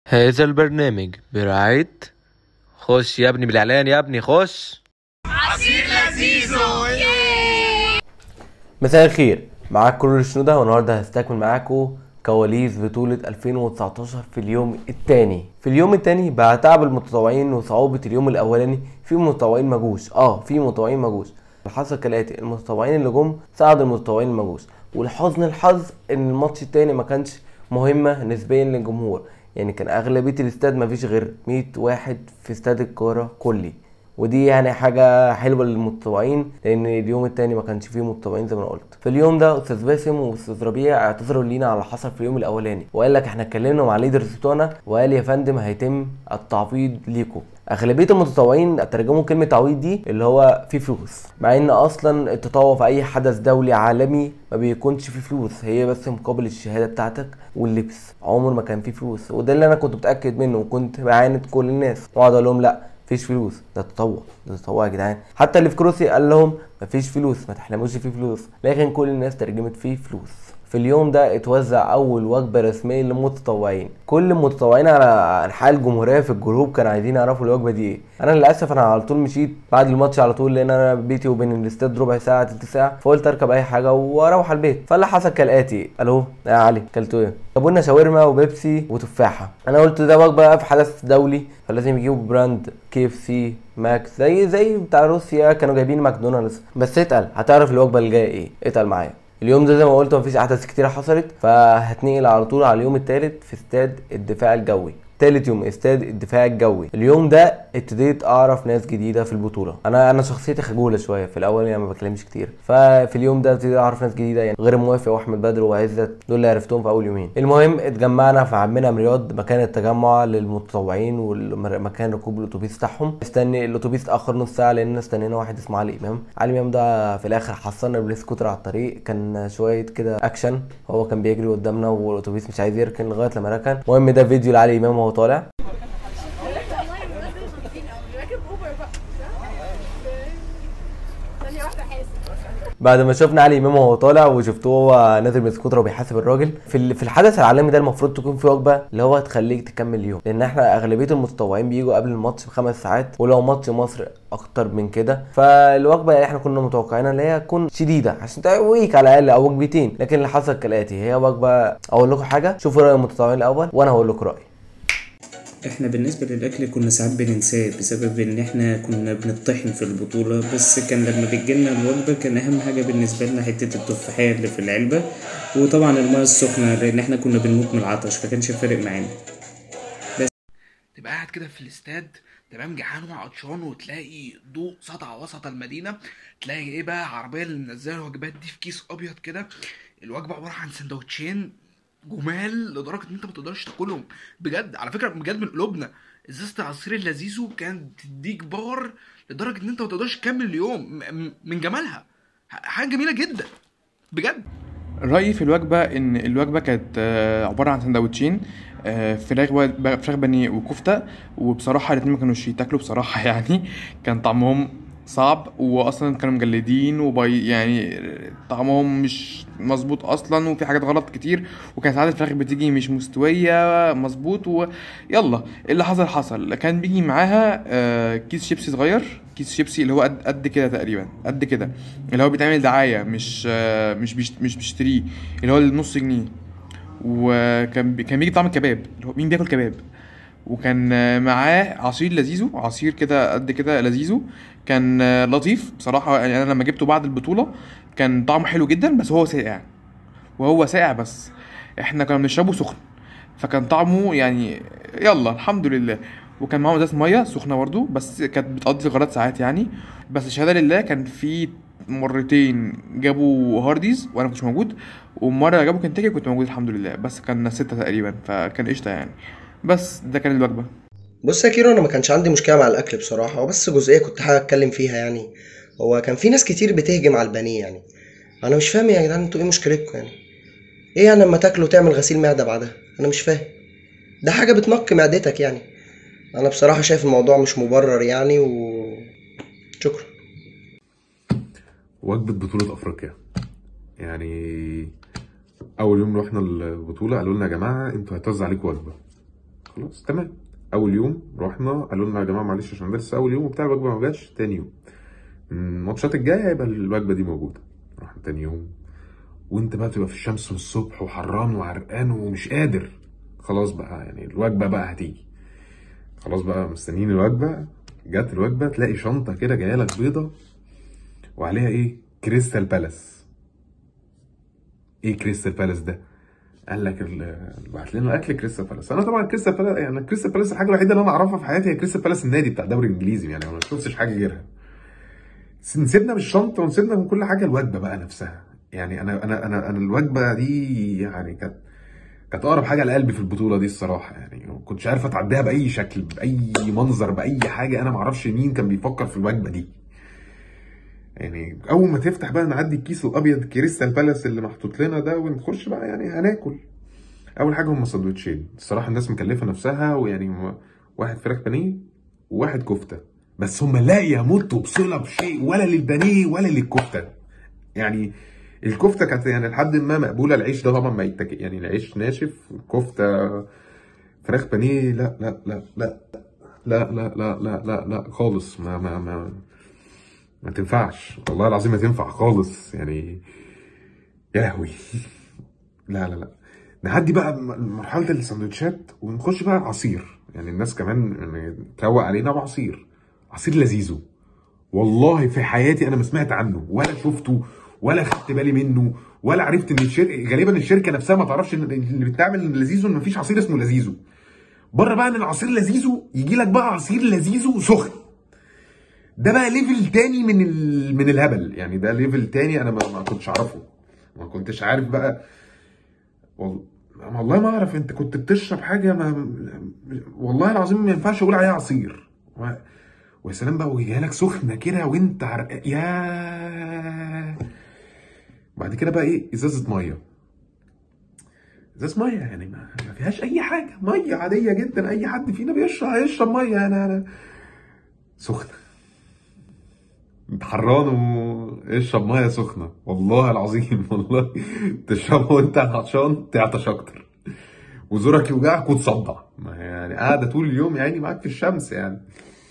هذا البرنامج برعاية خش يا ابني بالإعلان يا ابني خش مساء الخير معاك كل شنودة والنهاردة هستكمل معاكم كواليس بطولة 2019 في اليوم الثاني في اليوم الثاني بعد تعب المتطوعين وصعوبة اليوم الأولاني في متطوعين مجوش اه في متطوعين مجوش اللي حصل كالآتي المتطوعين اللي جم ساعدوا المتطوعين المجوش ولحسن الحظ ان الماتش التاني ما كانش مهمة نسبيا للجمهور يعني كان اغلبية الاستاد ما فيش غير 100 واحد في استاد القاهرة كلي ودي يعني حاجة حلوة للمتطوعين لأن اليوم التاني ما كانش فيه متطوعين زي ما أنا قلت. في اليوم ده أستاذ باسم وأستاذ ربيع اعتذروا لينا على اللي حصل في اليوم الأولاني وقال لك إحنا اتكلمنا مع الليدرز بتوعنا وقال يا فندم هيتم التعويض ليكم. أغلبية المتطوعين ترجموا كلمة تعويض دي اللي هو في فلوس مع إن أصلا التطوع في أي حدث دولي عالمي ما بيكونش فيه فلوس هي بس مقابل الشهادة بتاعتك واللبس عمر ما كان فيه فلوس وده اللي أنا كنت متأكد منه وكنت بعاند كل الناس وأقعد أقول لهم لأ مفيش فلوس ده تطوع ده تطوع يا جدعان حتى اللي في كروسي قال لهم مفيش فلوس ما تحلموش فيه فلوس لكن كل الناس ترجمت فيه فلوس في اليوم ده اتوزع اول وجبه رسميه للمتطوعين كل المتطوعين على انحاء الجمهوريه في الجروب كانوا عايزين يعرفوا الوجبه دي ايه انا للاسف انا على طول مشيت بعد الماتش على طول لان انا بيتي وبين الاستاد ربع ساعه تلت ساعه فقلت اركب اي حاجه واروح على البيت فاللي حصل كالاتي الو يا علي كلتوا ايه جابوا لنا شاورما وبيبسي وتفاحه انا قلت ده وجبه في حدث دولي فلازم يجيبوا براند كي اف سي ماكس زي زي بتاع روسيا كانوا جايبين ماكدونالدز بس اتقل هتعرف الوجبه اللي جايه ايه اتقل معايا اليوم ده زي ما قلت مفيش احداث كتيره حصلت فهتنقل على طول على اليوم التالت في استاد الدفاع الجوي تالت يوم استاد الدفاع الجوي اليوم ده ابتديت اعرف ناس جديده في البطوله انا انا شخصيتي خجوله شويه في الاول يعني ما بكلمش كتير ففي اليوم ده ابتديت اعرف ناس جديده يعني غير موافق واحمد بدر وعزت دول اللي عرفتهم في اول يومين المهم اتجمعنا في عمنا رياض مكان التجمع للمتطوعين ومكان ركوب الاتوبيس بتاعهم استني الاتوبيس اتاخر نص ساعه لان استنينا واحد اسمه علي امام علي امام ده في الاخر حصلنا بالسكوتر على الطريق كان شويه كده اكشن هو كان بيجري قدامنا والاتوبيس مش عايز يركن لغايه لما ركن المهم ده فيديو لعلي امام وهو طالع ثانية واحدة حاسب بعد ما شفنا علي امام وهو طالع وشفتوه وهو نازل من السكوتر وبيحاسب الراجل في ال- في الحدث العالمي ده المفروض تكون في وجبه اللي هو تخليك تكمل اليوم لان احنا اغلبيه المتطوعين بيجوا قبل الماتش بخمس ساعات ولو ماتش مصر اكتر من كده فالوجبه اللي احنا كنا متوقعينها اللي هي تكون شديده عشان تقويك على الاقل او وجبتين لكن اللي حصل كالاتي هي وجبه اقول لكم حاجه شوفوا راي المتطوعين الاول وانا هقول لكم رايي احنا بالنسبة للأكل كنا ساعات بننساه بسبب إن احنا كنا بنطحن في البطولة بس كان لما بتجيلنا الوجبة كان أهم حاجة بالنسبة لنا حتة التفاحية اللي في العلبة وطبعا المياه السخنة لأن احنا كنا بنموت من العطش فكانش فارق معانا تبقى قاعد كده في الاستاد تمام جعان وعطشان وتلاقي ضوء سطع وسط المدينه تلاقي ايه بقى عربيه اللي منزله الوجبات دي في كيس ابيض كده الوجبه عباره عن سندوتشين جمال لدرجه ان انت ما تقدرش تاكلهم بجد على فكره بجد من قلوبنا ازازه العصير اللذيذو كانت تديك باور لدرجه ان انت ما تقدرش تكمل اليوم م- م- من جمالها ح- حاجه جميله جدا بجد رأيي في الوجبة إن الوجبة كانت آه، عبارة عن سندوتشين آه، فراخ و- فراخ بانيه وكفتة وبصراحة الاتنين ما كانوش يتاكلوا بصراحة يعني كان طعمهم صعب واصلا كانوا مجلدين وبي يعني طعمهم مش مظبوط اصلا وفي حاجات غلط كتير وكانت ساعات الفراخ بتيجي مش مستويه مظبوط ويلا اللي حصل حصل كان بيجي معاها آه، كيس شيبسي صغير كيس شيبسي اللي هو قد قد كده تقريبا قد كده اللي هو بيتعمل دعايه مش آه، مش بيشت- مش بيشتريه اللي هو النص جنيه وكان بي... كان بيجي طعم الكباب اللي هو مين بياكل كباب وكان آه، معاه عصير لذيذو عصير كده قد كده لذيذو كان آه، لطيف بصراحه يعني انا لما جبته بعد البطوله كان طعمه حلو جدا بس هو ساقع وهو ساقع بس احنا كنا بنشربه سخن فكان طعمه يعني يلا الحمد لله وكان معاهم ازازه ميه سخنه برضه بس كانت بتقضي الغرض ساعات يعني بس الشهاده لله كان في مرتين جابوا هارديز وانا كنتش موجود ومره جابوا كنتاكي كنت موجود الحمد لله بس كان ستة تقريبا فكان قشطه يعني بس ده كان الوجبه بص يا كيرو انا ما كانش عندي مشكله مع الاكل بصراحه هو بس جزئيه كنت حابب اتكلم فيها يعني هو كان في ناس كتير بتهجم على البانيه يعني انا مش فاهم يا جدعان انتوا ايه مشكلتكم يعني ايه يعني لما تاكله تعمل غسيل معده بعدها انا مش فاهم ده حاجه بتنقي معدتك يعني انا بصراحه شايف الموضوع مش مبرر يعني و شكرا وجبة بطولة أفريقيا يعني أول يوم رحنا البطولة قالوا لنا يا جماعة أنتوا هيتوزع عليكم وجبة خلاص تمام اول يوم رحنا قالوا لنا يا جماعه معلش عشان ده لسه اول يوم وبتاع الوجبه ما جاتش تاني يوم الماتشات الجايه هيبقى الوجبه دي موجوده رحنا تاني يوم وانت بقى تبقى في الشمس من الصبح وحران وعرقان ومش قادر خلاص بقى يعني الوجبه بقى هتيجي خلاص بقى مستنيين الوجبه جت الوجبه تلاقي شنطه كده جايه لك بيضه وعليها ايه كريستال بالاس ايه كريستال بالاس ده قال لك ال- بعت لنا اكل كريستال بالاس انا طبعا كريستال بالاس يعني كريستال بالاس الحاجه الوحيده اللي انا اعرفها في حياتي هي كريستال بالاس النادي بتاع الدوري الانجليزي يعني ما شفتش حاجه غيرها نسيبنا من الشنطه ونسيبنا من كل حاجه الوجبه بقى نفسها يعني انا انا انا انا الوجبه دي يعني كانت كانت اقرب حاجه لقلبي في البطوله دي الصراحه يعني ما كنتش عارف اتعداها باي شكل باي منظر باي حاجه انا ما اعرفش مين كان بيفكر في الوجبه دي يعني اول ما تفتح بقى نعدي الكيس الابيض كريستال بالاس اللي محطوط لنا ده ونخش بقى يعني هناكل اول حاجه هم سندوتشين الصراحه الناس مكلفه نفسها ويعني م- واحد فراخ بانيه وواحد كفته بس هم لا يمتوا بصله بشيء ولا للبانيه ولا للكفته يعني الكفته كانت يعني لحد ما مقبوله العيش ده طبعا ما يتاكل يعني العيش ناشف كفته فراخ بانيه لا لا لا لا لا لا لا لا لا لا خالص ما ما ما ما تنفعش والله العظيم ما تنفع خالص يعني يا لهوي لا لا لا نعدي بقى م- مرحلة السندوتشات ونخش بقى عصير يعني الناس كمان يعني تروق علينا بعصير عصير لذيذه والله في حياتي انا ما سمعت عنه ولا شفته ولا خدت بالي منه ولا عرفت ان الشركه غالبا الشركه نفسها ما تعرفش ان اللي بتعمل لذيذه ان مفيش عصير اسمه لذيذه بره بقى ان العصير لذيذه يجي لك بقى عصير لذيذه سخن ده بقى ليفل تاني من ال... من الهبل يعني ده ليفل تاني انا ما, ما كنتش اعرفه ما كنتش عارف بقى وال... والله ما اعرف انت كنت بتشرب حاجه ما والله العظيم ما ينفعش اقول عليها عصير و... ويا سلام بقى وهي لك سخنه كده وانت عرق... يا بعد كده بقى ايه ازازه ميه ازازه ميه يعني ما, ما فيهاش اي حاجه ميه عاديه جدا اي حد فينا بيشرب هيشرب ميه انا انا سخنه انت حران واشرب ميه سخنه والله العظيم والله تشربها وانت عطشان تعطش اكتر وزورك يوجعك وتصدع ما هي يعني قاعده طول اليوم يعني معاك في الشمس يعني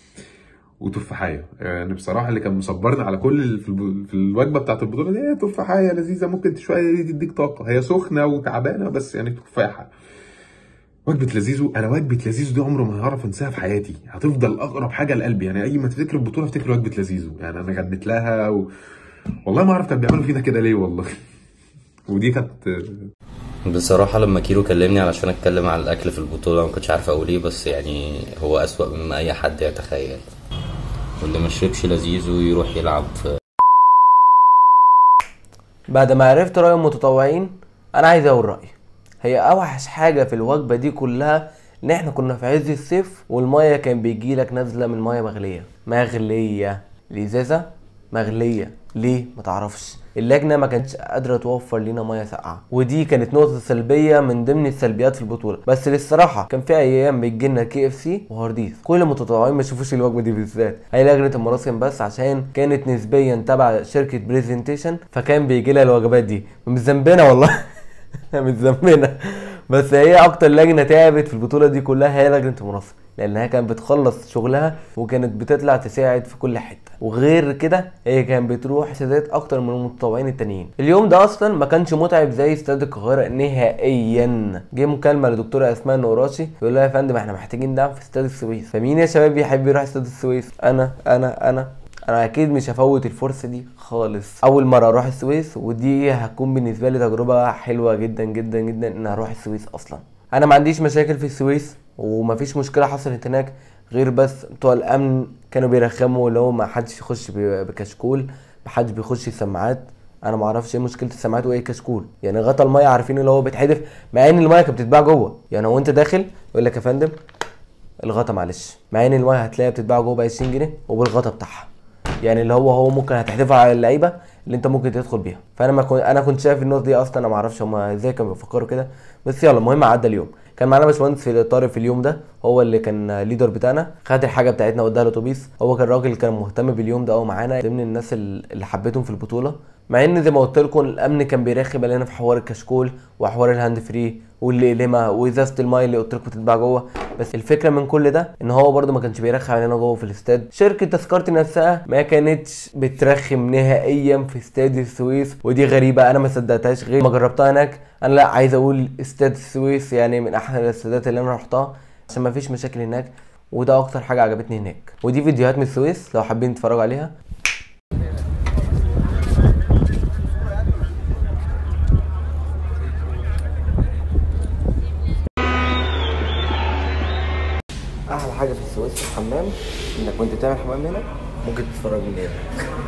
وتفاحيه يعني بصراحه اللي كان مصبرني على كل ال- في, الب... في الوجبه بتاعت البطوله دي هي تفاحيه لذيذه ممكن شويه تديك طاقه هي سخنه وتعبانه بس يعني تفاحه وجبة لذيذو انا وجبة لذيذو دي عمره ما هعرف انساها في حياتي هتفضل اقرب حاجة لقلبي يعني اي ما تفتكر البطولة افتكر وجبة لذيذو يعني انا غنيت لها و... والله ما اعرف كانوا بيعملوا فينا كده ليه والله ودي كانت بصراحة لما كيرو كلمني علشان اتكلم عن الاكل في البطولة ما كنتش عارف اقول ايه بس يعني هو اسوأ مما اي حد يتخيل واللي ما شربش لذيذ ويروح يلعب في بعد ما عرفت رأي المتطوعين انا عايز اقول رأيي هي اوحش حاجة في الوجبة دي كلها ان احنا كنا في عز الصيف والمية كان بيجيلك نازلة من مية مغلية مغلية الازازة مغلية ليه ما تعرفش اللجنة ما كانتش قادرة توفر لنا مية ساقعة ودي كانت نقطة سلبية من ضمن السلبيات في البطولة بس للصراحة كان في ايام بتجيلنا كي اف سي وهارديز كل المتطوعين ما يشوفوش الوجبة دي بالذات هي لجنة المراسم بس عشان كانت نسبيا تبع شركة بريزنتيشن فكان بيجي لها الوجبات دي مش ذنبنا والله مش ذنبنا بس هي اكتر لجنه تعبت في البطوله دي كلها هي لجنه المنظمه لانها كانت بتخلص شغلها وكانت بتطلع تساعد في كل حته وغير كده هي كانت بتروح استادات اكتر من المتطوعين التانيين اليوم ده اصلا ما كانش متعب زي استاد القاهره نهائيا جه مكالمه لدكتوره اسماء النقراشي بيقول لها يا فندم احنا محتاجين دعم في استاد السويس فمين يا شباب يحب يروح استاد السويس انا انا انا انا اكيد مش هفوت الفرصه دي خالص اول مره اروح السويس ودي هتكون بالنسبه لي تجربه حلوه جدا جدا جدا ان اروح السويس اصلا انا ما عنديش مشاكل في السويس ومفيش مشكله حصلت هناك غير بس بتوع الامن كانوا بيرخموا اللي هو ما حدش يخش ب- بكشكول ما حدش بيخش سماعات انا ما اعرفش ايه مشكله السماعات وايه كشكول يعني غطا الميه عارفين اللي هو بيتحدف مع ان الميه كانت بتتباع جوه يعني هو انت داخل يقول لك يا فندم الغطا معلش مع ان الميه هتلاقيها بتتباع جوه ب 20 جنيه وبالغطا بتاعها يعني اللي هو هو ممكن هتحدفها على اللعيبه اللي انت ممكن تدخل بيها فانا ما كنت انا كنت شايف النقطه دي اصلا انا ما اعرفش هم ازاي كانوا بيفكروا كده بس يلا المهم عدى اليوم كان معانا باشمهندس في طارق في اليوم ده هو اللي كان ليدر بتاعنا خد الحاجه بتاعتنا وداها الاتوبيس هو كان راجل كان مهتم باليوم ده قوي معانا ضمن الناس اللي حبيتهم في البطوله مع ان زي ما قلت لكم الامن كان بيراقب علينا في حوار الكشكول وحوار الهاند فري والاقلمه وازازه المايه اللي قلت لكم تتباع جوه بس الفكره من كل ده ان هو برده ما كانش بيرخم علينا جوه في الاستاد شركه تذكرتي نفسها ما كانتش بترخم نهائيا في استاد السويس ودي غريبه انا ما صدقتهاش غير ما جربتها هناك انا لا عايز اقول استاد السويس يعني من احسن الاستادات اللي انا رحتها عشان ما فيش مشاكل هناك وده اكتر حاجه عجبتني هناك ودي فيديوهات من السويس لو حابين تتفرجوا عليها احلى حاجه في السويس في الحمام انك وانت بتعمل حمام هنا ممكن تتفرج من هنا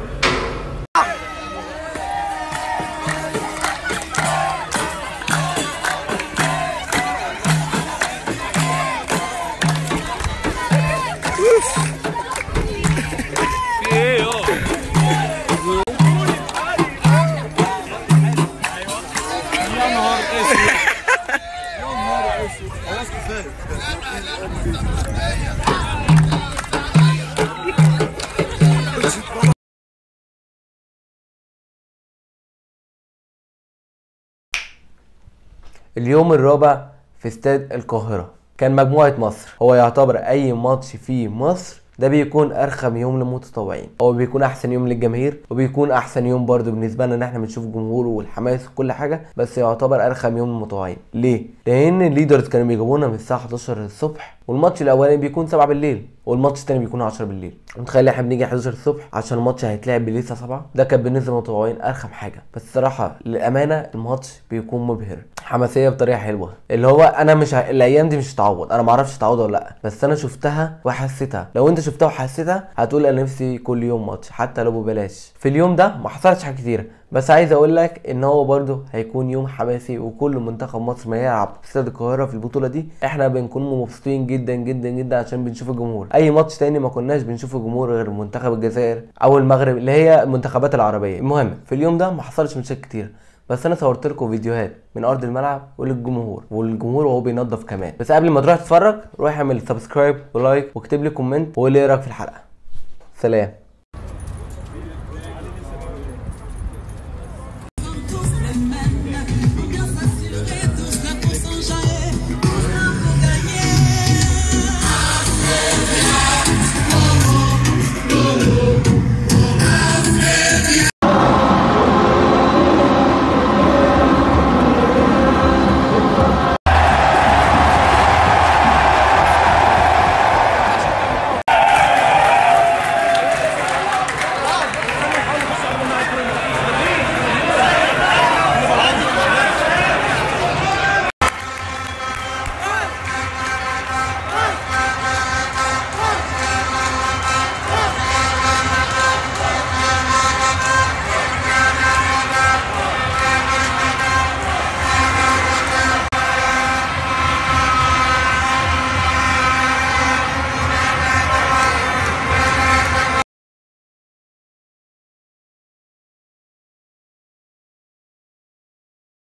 اليوم الرابع في استاد القاهرة كان مجموعة مصر هو يعتبر أي ماتش في مصر ده بيكون ارخم يوم للمتطوعين هو بيكون احسن يوم للجماهير وبيكون احسن يوم برضو بالنسبه لنا ان احنا بنشوف الجمهور والحماس وكل حاجه بس يعتبر ارخم يوم للمتطوعين ليه لان الليدرز كانوا بيجيبونا من الساعه 11 الصبح والماتش الاولاني بيكون 7 بالليل والماتش التاني بيكون 10 بالليل متخيل احنا بنيجي 11 الصبح عشان الماتش هيتلعب بالليل الساعه 7 ده كان بالنسبه للمتطوعين ارخم حاجه بس الصراحه للامانه الماتش بيكون مبهر حماسيه بطريقه حلوه اللي هو انا مش ه... الايام دي مش هتعوض انا ما اعرفش تعوض ولا لا بس انا شفتها وحسيتها لو انت شفتها وحسيتها هتقول انا نفسي كل يوم ماتش حتى لو ببلاش في اليوم ده ما حصلش حاجه كتيره بس عايز اقول لك ان هو برده هيكون يوم حماسي وكل منتخب مصر ما يلعب في استاد القاهره في البطوله دي احنا بنكون مبسوطين جدا جدا جدا عشان بنشوف الجمهور اي ماتش تاني ما كناش بنشوف الجمهور غير منتخب الجزائر او المغرب اللي هي المنتخبات العربيه المهم في اليوم ده ما حصلش مشاكل كتير بس انا صورت لكم فيديوهات من ارض الملعب وللجمهور والجمهور وهو بينظف كمان بس قبل ما تروح تتفرج روح اعمل سبسكرايب ولايك واكتب لي كومنت وقول لي ايه رايك في الحلقه سلام